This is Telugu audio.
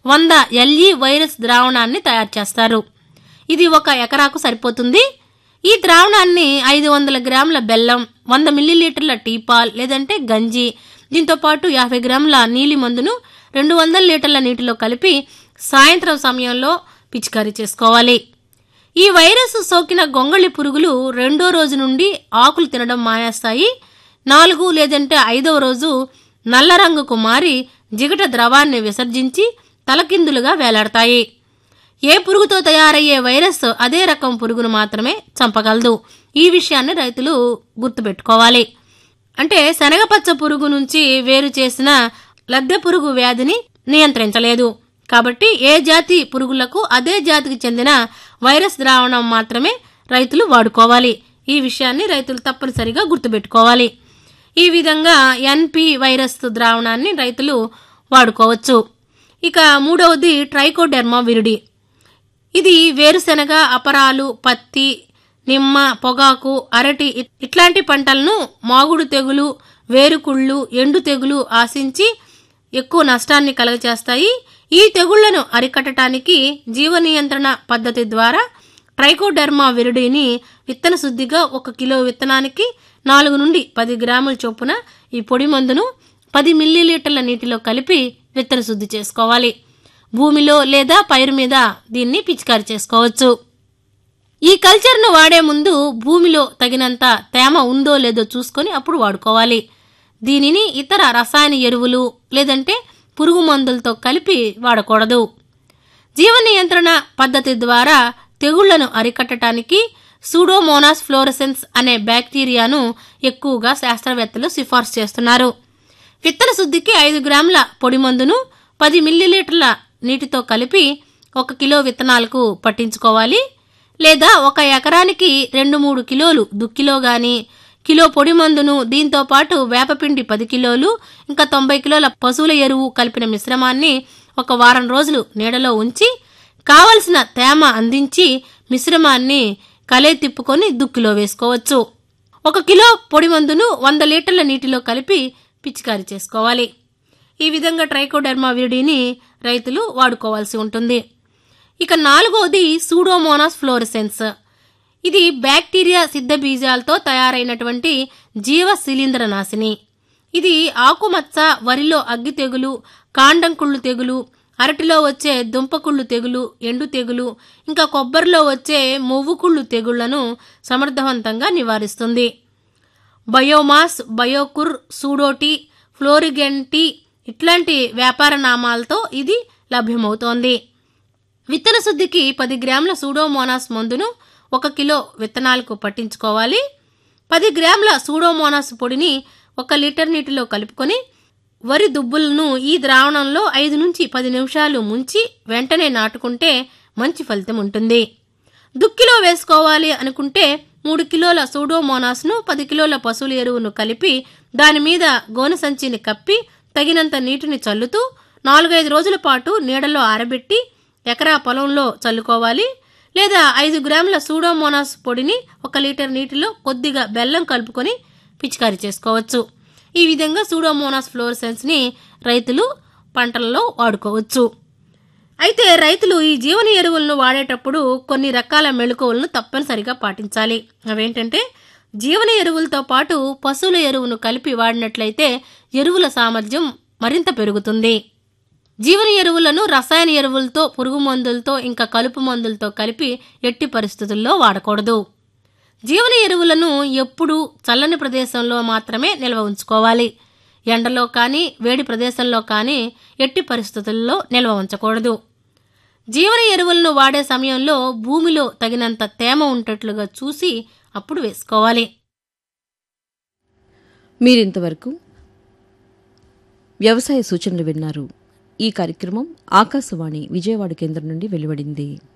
వంద ఎల్ఈ వైరస్ ద్రావణాన్ని తయారు చేస్తారు ఇది ఒక ఎకరాకు సరిపోతుంది ఈ ద్రావణాన్ని ఐదు వందల గ్రాముల బెల్లం వంద మిల్లీలీటర్ల టీపాల్ లేదంటే గంజి దీంతో పాటు యాభై గ్రాముల నీలి మందును రెండు వందల లీటర్ల నీటిలో కలిపి సాయంత్రం సమయంలో పిచికారీ చేసుకోవాలి ఈ వైరస్ సోకిన గొంగళి పురుగులు రెండో రోజు నుండి ఆకులు తినడం మానేస్తాయి నాలుగు లేదంటే ఐదవ రోజు నల్ల రంగుకు మారి జిగట ద్రవాన్ని విసర్జించి తలకిందులుగా వేలాడతాయి ఏ పురుగుతో తయారయ్యే వైరస్ అదే రకం పురుగును మాత్రమే చంపగలదు ఈ విషయాన్ని రైతులు గుర్తుపెట్టుకోవాలి అంటే శనగపచ్చ పురుగు నుంచి వేరు చేసిన లద్దె పురుగు వ్యాధిని నియంత్రించలేదు కాబట్టి ఏ జాతి పురుగులకు అదే జాతికి చెందిన వైరస్ ద్రావణం మాత్రమే రైతులు వాడుకోవాలి ఈ విషయాన్ని రైతులు తప్పనిసరిగా గుర్తుపెట్టుకోవాలి ఈ విధంగా ఎన్పి వైరస్ ద్రావణాన్ని రైతులు వాడుకోవచ్చు ఇక మూడవది ట్రైకోడెర్మా విరుడి ఇది వేరుశెనగ అపరాలు పత్తి నిమ్మ పొగాకు అరటి ఇట్- ఇట్లాంటి పంటలను మాగుడు తెగులు వేరుకుళ్ళు ఎండు తెగులు ఆశించి ఎక్కువ నష్టాన్ని కలగచేస్తాయి ఈ తెగుళ్లను అరికట్టడానికి జీవ నియంత్రణ పద్ధతి ద్వారా ట్రైకోడెర్మా విరుడిని విత్తన శుద్ధిగా ఒక కిలో విత్తనానికి నాలుగు నుండి పది గ్రాముల చొప్పున ఈ పొడి మందును పది మిల్లీలీటర్ల నీటిలో కలిపి విత్తన శుద్ధి చేసుకోవాలి భూమిలో లేదా పైరు మీద దీన్ని పిచికారి చేసుకోవచ్చు ఈ కల్చర్ను వాడే ముందు భూమిలో తగినంత తేమ ఉందో లేదో చూసుకొని అప్పుడు వాడుకోవాలి దీనిని ఇతర రసాయన ఎరువులు లేదంటే పురుగు మందులతో కలిపి వాడకూడదు జీవ నియంత్రణ పద్ధతి ద్వారా తెగుళ్లను అరికట్టడానికి సూడోమోనాస్ ఫ్లోరసెన్స్ అనే బ్యాక్టీరియాను ఎక్కువగా శాస్త్రవేత్తలు సిఫార్సు చేస్తున్నారు విత్తన శుద్ధికి ఐదు గ్రాముల పొడి మందును పది మిల్లీలీటర్ల నీటితో కలిపి ఒక కిలో విత్తనాలకు పట్టించుకోవాలి లేదా ఒక ఎకరానికి రెండు మూడు కిలోలు దుక్కిలో గాని కిలో పొడి మందును దీంతో పాటు వేపపిండి పది కిలోలు ఇంకా తొంభై కిలోల పశువుల ఎరువు కలిపిన మిశ్రమాన్ని ఒక వారం రోజులు నీడలో ఉంచి కావలసిన తేమ అందించి మిశ్రమాన్ని కలే తిప్పుకొని దుక్కిలో వేసుకోవచ్చు ఒక కిలో పొడి మందును వంద లీటర్ల నీటిలో కలిపి పిచికారీ చేసుకోవాలి ఈ విధంగా ట్రైకోడెర్మా విరిడిని రైతులు వాడుకోవాల్సి ఉంటుంది ఇక నాలుగవది సూడోమోనాస్ ఫ్లోరసెన్స్ ఇది బ్యాక్టీరియా సిద్ధ బీజాలతో తయారైనటువంటి జీవ శిలీంద్ర నాశిని ఇది ఆకుమచ్చ వరిలో అగ్గి తెగులు కాండంకుళ్ళు తెగులు అరటిలో వచ్చే దుంపకుళ్ళు తెగులు ఎండు తెగులు ఇంకా కొబ్బరిలో వచ్చే మొవ్వుకుళ్ళు తెగుళ్లను సమర్థవంతంగా నివారిస్తుంది బయోమాస్ బయోకుర్ సూడోటి ఫ్లోరిగెంటి ఇట్లాంటి వ్యాపార నామాలతో ఇది లభ్యమవుతోంది విత్తన శుద్ధికి పది గ్రాముల సూడోమోనాస్ మందును ఒక కిలో విత్తనాలకు పట్టించుకోవాలి పది గ్రాముల సూడోమోనాస్ పొడిని ఒక లీటర్ నీటిలో కలుపుకొని వరి దుబ్బులను ఈ ద్రావణంలో ఐదు నుంచి పది నిమిషాలు ముంచి వెంటనే నాటుకుంటే మంచి ఫలితం ఉంటుంది దుక్కిలో వేసుకోవాలి అనుకుంటే మూడు కిలోల సూడోమోనాస్ను పది కిలోల పశువుల ఎరువును కలిపి దాని మీద గోనె సంచిని కప్పి తగినంత నీటిని చల్లుతూ నాలుగైదు రోజుల పాటు నీడలో ఆరబెట్టి ఎకరా పొలంలో చల్లుకోవాలి లేదా ఐదు గ్రాముల సూడోమోనాస్ పొడిని ఒక లీటర్ నీటిలో కొద్దిగా బెల్లం కలుపుకొని పిచికారీ చేసుకోవచ్చు ఈ విధంగా సూడోమోనాస్ ఫ్లోరసెన్స్ ని రైతులు పంటలలో వాడుకోవచ్చు అయితే రైతులు ఈ జీవన ఎరువులను వాడేటప్పుడు కొన్ని రకాల మెళుకువలను తప్పనిసరిగా పాటించాలి అవేంటంటే జీవన ఎరువులతో పాటు పశువుల ఎరువును కలిపి వాడినట్లయితే ఎరువుల సామర్థ్యం మరింత పెరుగుతుంది జీవన ఎరువులను రసాయన ఎరువులతో పురుగు మందులతో ఇంకా కలుపు మందులతో కలిపి ఎట్టి పరిస్థితుల్లో వాడకూడదు జీవన ఎరువులను ఎప్పుడూ చల్లని ప్రదేశంలో మాత్రమే నిల్వ ఉంచుకోవాలి ఎండలో కానీ వేడి ప్రదేశంలో కానీ ఎట్టి పరిస్థితుల్లో నిల్వ ఉంచకూడదు జీవన ఎరువులను వాడే సమయంలో భూమిలో తగినంత తేమ ఉండేట్లుగా చూసి అప్పుడు వేసుకోవాలి మీరింతవరకు వ్యవసాయ సూచనలు విన్నారు ఈ కార్యక్రమం ఆకాశవాణి విజయవాడ కేంద్రం నుండి వెలువడింది